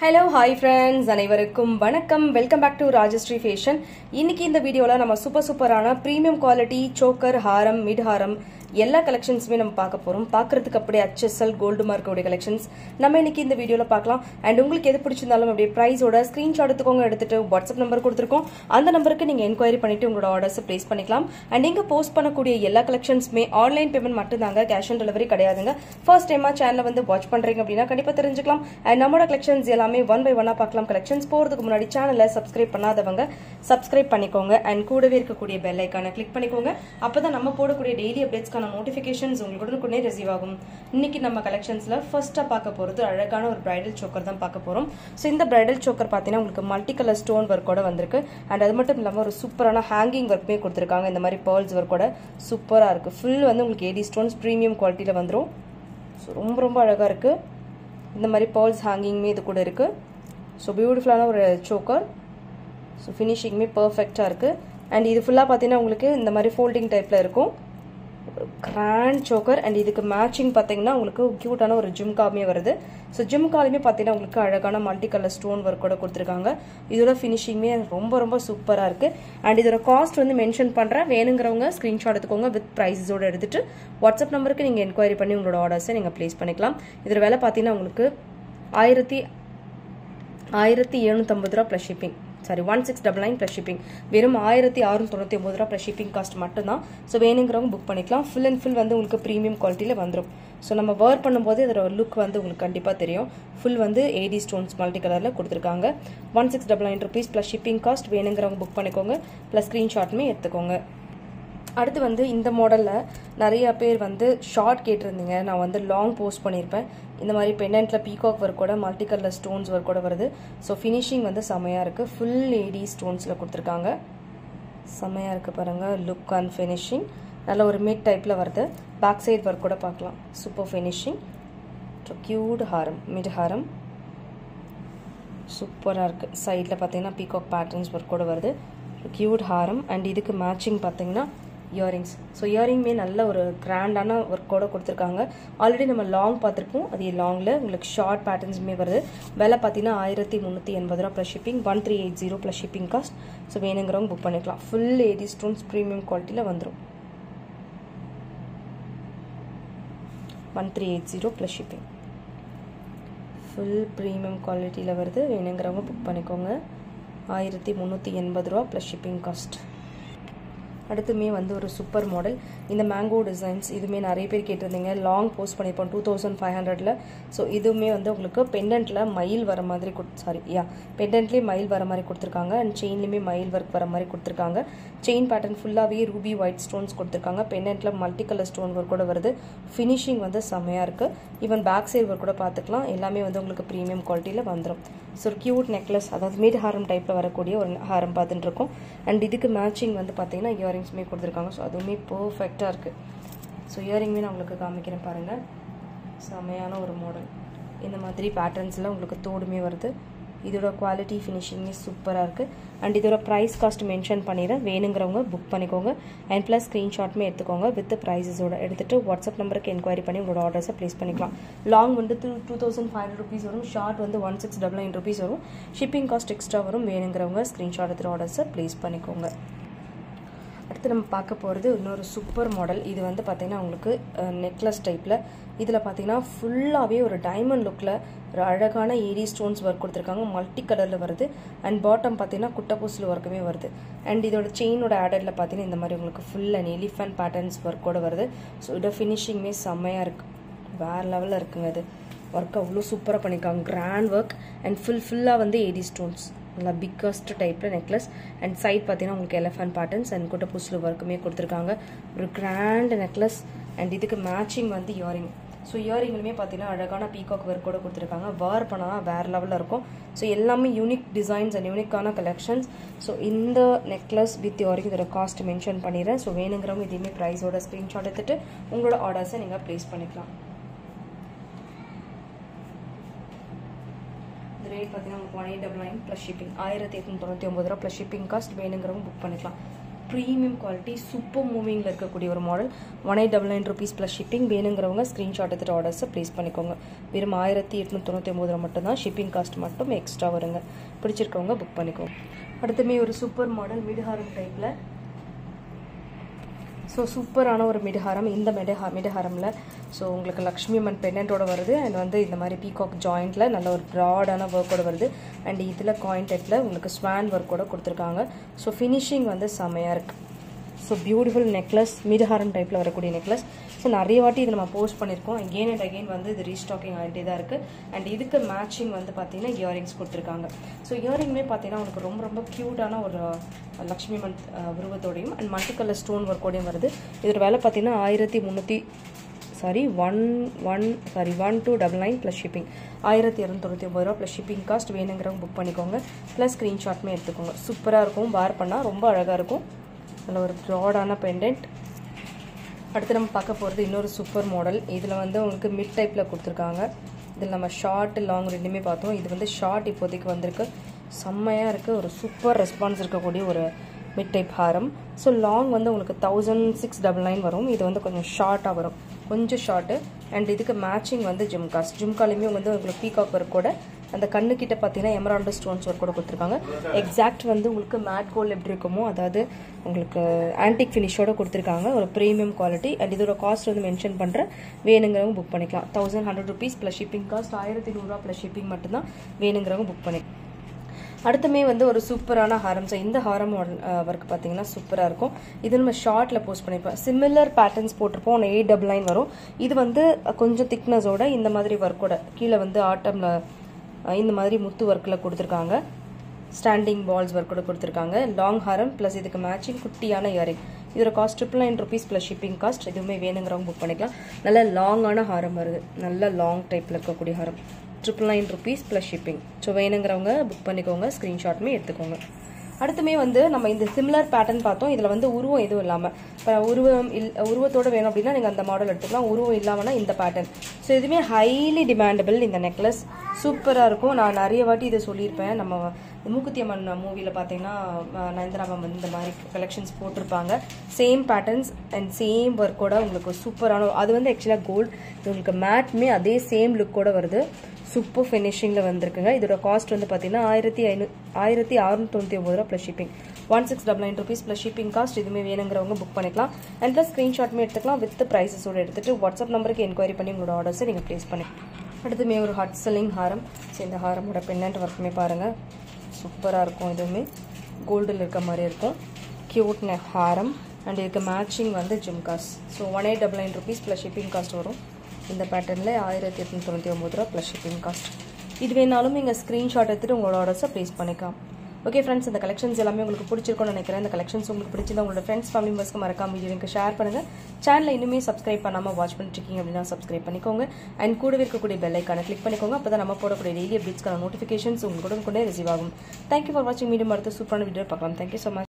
hello hi friends அனைவருக்கும் வணக்கம் welcome back to Rajashree fashion இன்னைக்கு இந்த வீடியோவில் நம்ம சூப்பர் சூப்பரான ப்ரீமியம் குவாலிட்டி சோக்கர் ஹாரம் மிட் ஹாரம் எல்லா கலெக்ஷன்ஸுமே நம்ம பார்க்க போகிறோம் பார்க்கறதுக்கு அப்படியே ஹெச்எஸ்எல் கோல்டு மார்க்கோடைய கலெக்ஷன்ஸ் நம்ம இன்னைக்கு இந்த வீடியோவில் பார்க்கலாம் அண்ட் உங்களுக்கு எது பிடிச்சிருந்தாலும் அப்படியே ப்ரைஸோட ஸ்க்ரீன்ஷாட் எடுத்துக்கோங்க எடுத்துட்டு வாட்ஸ்அப் நம்பர் கொடுத்துருக்கோம் அந்த நம்பருக்கு நீங்கள் என்கொயரி பண்ணிட்டு உங்களோட ஆர்டர்ஸை ப்ளேஸ் பண்ணிக்கலாம் அண்ட் நீங்கள் போஸ்ட் பண்ணக்கூடிய எல்லா கலெக்ஷன்ஸுமே ஆன்லைன் பேமெண்ட் மட்டும்தாங்க கேஷ் ஆன் டெலிவரி கிடையாதுங்க ஃபர்ஸ்ட் டைமாக சேனலை வந்து வாட்ச் பண்ணுறீங்க அப்படின்னா கண்டிப்பாக தெரிஞ்சுக்கலாம் அண்ட் நம்மளோட கலெக்ஷன்ஸ் எல்லாமே ஒன் பை ஒன்னாக பார்க்கலாம் கலெக்ஷன்ஸ் போகிறதுக்கு முன்னாடி சேனலை சப்ஸ்கிரைப் பண்ணாதவங்க சப்ஸ்கிரைப் பண்ணிக்கோங்க அண்ட் கூடவே இருக்கக்கூடிய பெல் ஐக்கானை கிளிக் பண்ணிக்கோங்க அப்போ தான் நம்ம போடக்கூடிய டெய்லி அப்டேட்ஸ்க்கான நோட்டிஃபிகேஷன்ஸ் உங்களுக்கு உடனுக்குடனே ரிசீவ் ஆகும் இன்னைக்கு நம்ம கலெக்ஷன்ஸில் ஃபர்ஸ்ட்டாக பார்க்க போகிறது அழகான ஒரு பிரைடல் சோக்கர் தான் பார்க்க போகிறோம் ஸோ இந்த பிரைடல் சோக்கர் பார்த்தீங்கன்னா உங்களுக்கு மல்டி கலர் ஸ்டோன் ஒர்க்கோட வந்திருக்கு அண்ட் அது மட்டும் இல்லாமல் ஒரு சூப்பரான ஹேங்கிங் ஒர்க்குமே கொடுத்துருக்காங்க இந்த மாதிரி பேர்ல்ஸ் ஒர்க்கோட சூப்பராக இருக்குது ஃபுல் வந்து உங்களுக்கு ஏடி ஸ்டோன்ஸ் ப்ரீமியம் குவாலிட்டியில் வந்துடும் ஸோ ரொம்ப ரொம்ப அழகாக இருக்குது இந்த மாதிரி பேர்ல்ஸ் ஹேங்கிங்குமே இது கூட இருக்குது ஸோ பியூட்டிஃபுல்லான ஒரு சோக்கர் ஸோ ஃபினிஷிங்குமே பர்ஃபெக்டாக இருக்குது அண்ட் இது ஃபுல்லாக பார்த்தீங்கன்னா உங்களுக்கு இந்த மாதிரி ஃபோல்டிங் டைப்பில் இருக்கும் கிராண்ட் சோக்கர் அண்ட் இதுக்கு மேட்சிங் பார்த்தீங்கன்னா உங்களுக்கு க்யூட்டான ஒரு ஜிம்காமே வருது ஸோ ஜிம்காலுமே பார்த்தீங்கன்னா உங்களுக்கு அழகான மல்டி கலர் ஸ்டோன் ஒர்க்கோட கொடுத்துருக்காங்க இதோட ஃபினிஷிங்குமே ரொம்ப ரொம்ப சூப்பராக இருக்குது அண்ட் இதோட காஸ்ட் வந்து மென்ஷன் பண்ணுறேன் வேணுங்கிறவங்க ஸ்க்ரீன்ஷாட் எடுத்துக்கோங்க வித் ப்ரைஸஸோடு எடுத்துட்டு வாட்ஸ்அப் நம்பருக்கு நீங்கள் என்கொயரி பண்ணி உங்களோட ஆர்டர்ஸை நீங்கள் ப்ளேஸ் பண்ணிக்கலாம் இதோட விலை பார்த்தீங்கன்னா உங்களுக்கு ஆயிரத்தி ஆயிரத்தி எழுநூற்றம்பது ரூபா plus shipping sorry one six double nine plus shipping வெறும் ஆயிரத்தி அறுநூத்தி தொண்ணூற்றி ஒம்பது ரூபா ப்ளஸ் ஷிப்பிங் காஸ்ட் மட்டும்தான் ஸோ வேணுங்கிறவங்க புக் பண்ணிக்கலாம் ஃபுல் அண்ட் ஃபுல் வந்து உங்களுக்கு ப்ரீமியம் குவாலிட்டியில் வந்துடும் ஸோ நம்ம வேர் பண்ணும்போது இதோட லுக் வந்து உங்களுக்கு கண்டிப்பாக தெரியும் ஃபுல் வந்து ஏடி ஸ்டோன்ஸ் மல்டி கலரில் கொடுத்துருக்காங்க one six double nine rupees plus shipping cost வேணுங்கிறவங்க புக் பண்ணிக்கோங்க ப்ளஸ் ஸ்க்ரீன்ஷாட்டுமே எடுத்துக்கோங்க அடுத்து வந்து இந்த மாடலில் நிறைய பேர் வந்து ஷார்ட் கேட்டிருந்தீங்க நான் வந்து லாங் போஸ்ட் பண்ணியிருப்பேன் இந்த மாதிரி பெண்டன்ட்டில் பீகாக் ஒர்க்கோட மல்டி கலர் ஸ்டோன்ஸ் ஒர்க்கோட வருது ஸோ ஃபினிஷிங் வந்து செமையாக இருக்குது ஃபுல் ஏடி ஸ்டோன்ஸில் கொடுத்துருக்காங்க செமையாக இருக்குது பாருங்கள் லுக் அண்ட் ஃபினிஷிங் நல்ல ஒரு மிட் டைப்பில் வருது பேக் சைட் ஒர்க் கூட பார்க்கலாம் சூப்பர் ஃபினிஷிங் க்யூட் ஹாரம் மிட் ஹாரம் சூப்பராக இருக்குது சைடில் பார்த்தீங்கன்னா பீகாக் பேட்டர்ன்ஸ் ஒர்க் கூட வருது க்யூட் ஹாரம் அண்ட் இதுக்கு மேட்சிங் பார்த்தீங்கன்னா இயரிங்ஸ் ஸோ இயரிங்குமே நல்ல ஒரு கிராண்டான ஒர்க்கோட கொடுத்துருக்காங்க ஆல்ரெடி நம்ம லாங் பார்த்துருப்போம் அதே லாங்கில் உங்களுக்கு ஷார்ட் பேட்டர்ன்ஸுமே வருது விலை பார்த்தீங்கன்னா ஆயிரத்தி முந்நூற்றி எண்பது ரூபா plus shipping one three eight zero plus shipping cost so வேணுங்கிறவங்க புக் பண்ணிக்கலாம் ஃபுல் ஏடி ஸ்டோன்ஸ் ப்ரீமியம் குவாலிட்டியில் வந்துடும் one three eight zero plus shipping full premium குவாலிட்டியில் வருது வேணுங்கிறவங்க புக் பண்ணிக்கோங்க ஆயிரத்தி முந்நூற்றி எண்பது ரூபா ப்ளஸ் ஷிப்பிங் காஸ்ட் அடுத்துமே வந்து ஒரு சூப்பர் மாடல் இந்த மேங்கோ டிசைன்ஸ் இதுவுமே நிறைய பேர் கேட்டிருந்தீங்க லாங் போஸ்ட் பண்ணியிருப்போம் டூ தௌசண்ட் ஃபைவ் ஹண்ட்ரடில் ஸோ இதுவுமே வந்து உங்களுக்கு பெண்டன்ட்டில் மயில் வர மாதிரி கொடு சாரி யா பெண்டன்ட்லேயே மயில் வர மாதிரி கொடுத்துருக்காங்க அண்ட் செயின்லேயுமே மயில் ஒர்க் வர மாதிரி கொடுத்துருக்காங்க செயின் பேட்டர்ன் ஃபுல்லாகவே ரூபி ஒயிட் ஸ்டோன்ஸ் கொடுத்துருக்காங்க பெண்டன்ட்டில் மல்டி கலர் ஸ்டோன் ஒர்க் கூட வருது ஃபினிஷிங் வந்து செம்மையாக இருக்குது ஈவன் பேக் சைட் ஒர்க் கூட பார்த்துக்கலாம் எல்லாமே வந்து உங்களுக்கு ப்ரீமியம் குவாலிட்டியில் வந்துடும் ஸோ ஒரு க்யூட் நெக்லஸ் அதாவது மீட் ஹாரம் டைப்பில் வரக்கூடிய ஒரு ஹாரம் பார்த்துட்டு இருக்கோம் அண்ட் இதுக்கு மேட்சிங் வந்து பார்த்தீங்கன்னா இயரிங்ஸுமே கொடுத்துருக்காங்க ஸோ அதுவுமே பர்ஃபெக்டாக இருக்குது ஸோ இயரிங்குமே நான் உங்களுக்கு காமிக்கிறேன் பாருங்கள் செமையான ஒரு மாடல் இந்த மாதிரி பேட்டர்ன்ஸில் உங்களுக்கு தோடுமே வருது இதோட குவாலிட்டி ஃபினிஷிங்கே சூப்பராக இருக்குது அண்ட் இதோட ப்ரைஸ் காஸ்ட் மென்ஷன் பண்ணிடுறேன் வேணுங்கிறவங்க புக் பண்ணிக்கோங்க அண்ட் ப்ளஸ் ஸ்க்ரீன்ஷாட்மே எடுத்துக்கோங்க வித் ப்ரைஸஸோட எடுத்துகிட்டு வாட்ஸ்அப் நம்பருக்கு என்கொயரி பண்ணி உங்களோட ஆர்டர்ஸை ப்ளேஸ் பண்ணிக்கலாம் லாங் வந்து two two thousand five hundred rupees வரும் ஷார்ட் வந்து one six double nine rupees வரும் ஷிப்பிங் காஸ்ட் எக்ஸ்ட்ரா வரும் வேணுங்கிறவங்க ஸ்க்ரீன்ஷாட் எடுத்துகிற ஆர்டர்ஸை ப்ளேஸ் பண்ணிக்கோங்க அடுத்து நம்ம பார்க்க போகிறது இன்னொரு சூப்பர் மாடல் இது வந்து பார்த்திங்கன்னா உங்களுக்கு நெக்லஸ் டைப்பில் இதில் பார்த்தீங்கன்னா ஃபுல்லாகவே ஒரு டைமண்ட் லுக்கில் ஒரு அழகான ஏரி ஸ்டோன்ஸ் ஒர்க் கொடுத்துருக்காங்க மல்டி கலரில் வருது அண்ட் பாட்டம் பார்த்தீங்கன்னா குட்டப்பூசில் ஒர்க்குமே வருது அண்ட் இதோட செயினோட ஆடரில் பார்த்தீங்கன்னா இந்த மாதிரி உங்களுக்கு ஃபுல் அண்ட் எலிஃபண்ட் பேட்டர்ன்ஸ் ஒர்க்கோட வருது ஸோ இதோட ஃபினிஷிங்குமே செம்மையாக இருக்குது வேறு லெவலில் இருக்குங்க அது ஒர்க் அவ்வளோ சூப்பராக பண்ணியிருக்காங்க கிராண்ட் ஒர்க் அண்ட் ஃபுல் ஃபுல்லாக வந்து ஏடி ஸ்டோன்ஸ் நல்லா பிக்கஸ்ட் டைப்பில் நெக்லஸ் அண்ட் சைட் பார்த்தீங்கன்னா உங்களுக்கு எலஃபண்ட் பேட்டர்ன்ஸ் அண்ட் குட்ட புசில் ஒர்க்குமே கொடுத்துருக்காங்க ஒரு கிராண்ட் நெக்லஸ் அண்ட் இதுக்கு மேட்சிங் வந்து இயரிங் ஸோ இயரிங்லுமே பார்த்தீங்கன்னா அழகான பீகாக் ஒர்க் கூட கொடுத்துருக்காங்க வேர் பண்ணால் வேறு லெவலில் இருக்கும் ஸோ எல்லாமே யூனிக் டிசைன்ஸ் அண்ட் யூனிக்கான கலெக்ஷன்ஸ் ஸோ இந்த நெக்லஸ் வித் இயரிங் இதோட காஸ்ட் மென்ஷன் பண்ணிடுறேன் ஸோ வேணுங்கிறவங்க இதையுமே ப்ரைஸோட ஸ்க்ரீன்ஷாட் எடுத்துகிட்டு உங்களோட ஆர்டர்ஸை நீங்கள் ப்ளேஸ் பண்ணிக்கலாம் ரேட் பார்த்தீங்கன்னா உங்களுக்கு one eight double nine plus shipping ஆயிரத்தி எட்நூற்றி தொண்ணூற்றி ஒம்பது ரூபா ப்ளஸ் ஷிப்பிங் காஸ்ட் வேணுங்கிறவங்க புக் பண்ணிக்கலாம் ப்ரீமியம் குவாலிட்டி சூப்பர் மூவிங்கில் இருக்கக்கூடிய ஒரு model one eight double nine rupees plus shipping வேணுங்கிறவங்க ஸ்க்ரீன்ஷாட் எடுத்துகிட்டு ஆர்டர்ஸை ப்ளேஸ் பண்ணிக்கோங்க வெறும் ஆயிரத்தி எட்நூற்றி தொண்ணூற்றி ஒம்பது ரூபா மட்டும் தான் ஷிப்பிங் காஸ்ட் மட்டும் எக்ஸ்ட்ரா வருங்க பிடிச்சிருக்கவங்க புக் பண்ணிக்கோங்க அடுத்துமே ஒரு சூப்பர் மாடல் மிடுஹாரம் டைப்பில் ஸோ சூப்பரான ஒரு மிடுஹாரம் இந்த மிடுஹா மிடுஹாரமில் ஸோ உங்களுக்கு லக்ஷ்மி அம்மன் பெண்டன்ட்டோட வருது அண்ட் வந்து இந்த மாதிரி பீகாக் ஜாயிண்ட்டில் நல்ல ஒரு ப்ராடான ஒர்க்கோட வருது அண்ட் இதில் காயின் டைப்பில் உங்களுக்கு ஸ்வான் ஒர்க்கோட கொடுத்துருக்காங்க ஸோ ஃபினிஷிங் வந்து செமையாக இருக்குது ஸோ பியூட்டிஃபுல் நெக்லஸ் மிடுஹாரம் டைப்பில் வரக்கூடிய நெக்லஸ் ஸோ நிறைய வாட்டி இது நம்ம போஸ்ட் பண்ணியிருக்கோம் அகெயின் அண்ட் அகெயின் வந்து இது ரீஸ்டாக்கிங் ஆகிட்டே தான் இருக்குது அண்ட் இதுக்கு மேட்சிங் வந்து பார்த்தீங்கன்னா இயரிங்ஸ் கொடுத்துருக்காங்க ஸோ இயரிங்குமே பார்த்தீங்கன்னா உங்களுக்கு ரொம்ப ரொம்ப க்யூட்டான ஒரு லக்ஷ்மி மன் உருவத்தோடையும் அண்ட் மல்டி கலர் ஸ்டோன் ஒர்க்கோடையும் வருது இதோட விலை பார்த்தீங்கன்னா ஆயிரத்தி முந்நூற்றி sorry one one sorry one two double nine plus shipping ஆயிரத்தி இரநூத்தொண்ணூற்றி ஒம்பது ரூபா ப்ளஸ் ஷிப்பிங் காஸ்ட் வேணுங்கிறவங்க புக் பண்ணிக்கோங்க ப்ளஸ் ஸ்க்ரீன்ஷாட்மே எடுத்துக்கோங்க சூப்பராக இருக்கும் வேர் பண்ணால் ரொம்ப அழகாக இருக்கும் நல்ல ஒரு ப்ராடான பெண்டன்ட் அடுத்து நம்ம பார்க்க போகிறது இன்னொரு சூப்பர் மாடல் இதில் வந்து உங்களுக்கு மிட் டைப்பில் கொடுத்துருக்காங்க இதில் நம்ம ஷார்ட் லாங் ரெண்டுமே பார்த்தோம் இது வந்து ஷார்ட் இப்போதைக்கு வந்திருக்கு செம்மையாக இருக்குது ஒரு சூப்பர் ரெஸ்பான்ஸ் இருக்கக்கூடிய ஒரு மிட் டைப் ஹாரம் ஸோ லாங் வந்து உங்களுக்கு தௌசண்ட் சிக்ஸ் டபுள் நைன் வரும் இது வந்து கொஞ்சம் ஷார்ட்டாக வரும் கொஞ்சம் ஷார்ட்டு அண்ட் இதுக்கு மேட்சிங் வந்து ஜிம்காஸ் ஜிம்காலையுமே வந்து உங்களுக்கு பீகாக் ஒர்க்கோட அந்த கண்ணுக்கிட்ட பார்த்தீங்கன்னா எமரால்டு ஸ்டோன்ஸ் ஒர்க் கூட கொடுத்துருக்காங்க எக்ஸாக்ட் வந்து உங்களுக்கு மேட் கோல்டு எப்படி இருக்குமோ அதாவது உங்களுக்கு ஆன்டிக் ஃபினிஷோட கொடுத்துருக்காங்க ஒரு ப்ரீமியம் குவாலிட்டி அண்ட் இதோட காஸ்ட் வந்து மென்ஷன் பண்ணுறேன் வேணுங்கிறவங்க புக் பண்ணிக்கலாம் thousand hundred rupees plus shipping cost ஆயிரத்தி நூறுரூவா ப்ளஸ் ஷிப்பிங் மட்டும்தான் வேணுங்கிறவங்க புக் பண்ணிக்கலாம் அடுத்துமே வந்து ஒரு சூப்பரான ஹாரம் ஸோ இந்த ஹாரம் ஒர்க் பார்த்தீங்கன்னா சூப்பராக இருக்கும் இது நம்ம ஷார்ட்டில் போஸ்ட் பண்ணியிருப்போம் சிமிலர் பேட்டர்ன்ஸ் போட்டிருப்போம் ஒன்று எயிட் டபுள் நைன் வரும் இது வந்து கொஞ்சம் திக்னஸோட இந்த மாதிரி ஒர்க்கோட கீழே வந்து ஆட்டமில் இந்த மாதிரி முத்து ஒர்க்கில் கொடுத்துருக்காங்க ஸ்டாண்டிங் பால்ஸ் ஒர்க்கோட கொடுத்துருக்காங்க லாங் ஹாரம் ப்ளஸ் இதுக்கு மேட்சிங் குட்டியான இயரிங் இதோட cost triple nine rupees plus shipping cost எதுவுமே வேணுங்கிறவங்க புக் பண்ணிக்கலாம் நல்ல லாங்கான ஹாரம் வருது நல்ல லாங் டைப்பில் இருக்கக்கூடிய ஹாரம் triple nine rupees plus shipping so வேணுங்கிறவங்க புக் பண்ணிக்கோங்க ஸ்க்ரீன்ஷாட்டுமே எடுத்துக்கோங்க அடுத்துமே வந்து நம்ம இந்த சிமிலர் பேட்டர்ன் பார்த்தோம் இதில் வந்து உருவம் எதுவும் இல்லாமல் இப்போ உருவம் இல் உருவத்தோடு வேணும் அப்படின்னா நீங்கள் அந்த மாடல் எடுத்துக்கலாம் உருவம் இல்லாமல்னா இந்த பேட்டர்ன் ஸோ இதுவுமே ஹைலி டிமாண்டபிள் இந்த நெக்லஸ் சூப்பராக இருக்கும் நான் நிறைய வாட்டி இதை சொல்லியிருப்பேன் நம்ம மூக்குத்தி அம்மன் மூவியில் பார்த்தீங்கன்னா நயன்தரா மேம் வந்து இந்த மாதிரி கலெக்ஷன்ஸ் போட்டிருப்பாங்க சேம் பேட்டர்ன்ஸ் அண்ட் சேம் ஒர்க்கோட உங்களுக்கு சூப்பரான அது வந்து ஆக்சுவலாக கோல்டு இது உங்களுக்கு மேட்மே அதே சேம் லுக்கோட வருது சூப்பர் ஃபினிஷிங்கில் வந்திருக்குங்க இதோட காஸ்ட் வந்து பார்த்தீங்கன்னா ஆயிரத்தி ஐநூ ஆயிரத்தி அறுநூத்தி தொண்ணூற்றி ஒம்பது ரூபா plus shipping one six double nine rupees plus shipping cost இதுவுமே வேணுங்கிறவங்க புக் பண்ணிக்கலாம் அண்ட் ப்ளஸ் ஸ்க்ரீன்ஷாட்மே எடுத்துக்கலாம் வித் ப்ரைஸஸோட எடுத்துட்டு வாட்ஸ்அப் நம்பருக்கு என்கொயரி பண்ணி உங்களோட ஆர்டர்ஸை நீங்கள் ப்ளேஸ் பண்ணிக்கலாம் அடுத்துமே ஒரு ஹாட் செல்லிங் ஹாரம் ஸோ இந்த ஹாரமோட பெண்ணண்ட் ஒர்க்குமே பாருங்கள் சூப்பராக இருக்கும் இதுவுமே கோல்டில் இருக்க மாதிரி இருக்கும் க்யூட் நெக் ஹாரம் அண்ட் இதுக்கு மேட்சிங் வந்து ஜிம்காஸ் so one eight double nine rupees plus shipping cost வரும் இந்த பேட்டர்னில் ஆயிரத்தி எட்நூற்றி தொண்ணூற்றி ஒம்பது ரூபா ப்ளஸ் ஷிப்பிங் காஸ்ட் இது வேணாலும் நீங்கள் ஸ்க்ரீன்ஷாட் எடுத்துகிட்டு உங்களோட ஆர்டர்ஸை ப்ளேஸ் பண்ணிக்கலாம் ஓகே ஃப்ரெண்ட்ஸ் இந்த கலெக்ஷன்ஸ் எல்லாமே உங்களுக்கு பிடிச்சிருக்கும்னு நினைக்கிறேன் இந்த கலெக்ஷன்ஸ் உங்களுக்கு பிடிச்சிருந்தா உங்களோட ஃப்ரெண்ட்ஸ் ஃபேமிலி மெம்பர்ஸ்க்கு மறக்காம வீடியோ எனக்கு ஷேர் பண்ணுங்கள் சேனலை இன்னுமே சப்ஸ்கிரைப் பண்ணாமல் வாட்ச் பண்ணிட்டு இருக்கீங்க அப்படின்னா சப்ஸ்கிரைப் பண்ணிக்கோங்க அண்ட் கூடவே இருக்கக்கூடிய பெல் ஐக்கான கிளிக் பண்ணிக்கோங்க அப்போ தான் நம்ம போடக்கூடிய டெய்லி அப்டேட்ஸ்க்கான நோட்டிஃபிகேஷன்ஸ் உங்களுக்கு கூட கொண்டே ரிசீவ் ஆகும் தேங்க்யூ ஃபார் வாட்சிங் மீடியம் அடுத்த சூப்பரான வீடியோ பார்க்கலாம் தேங்க்யூ ஸோ மச்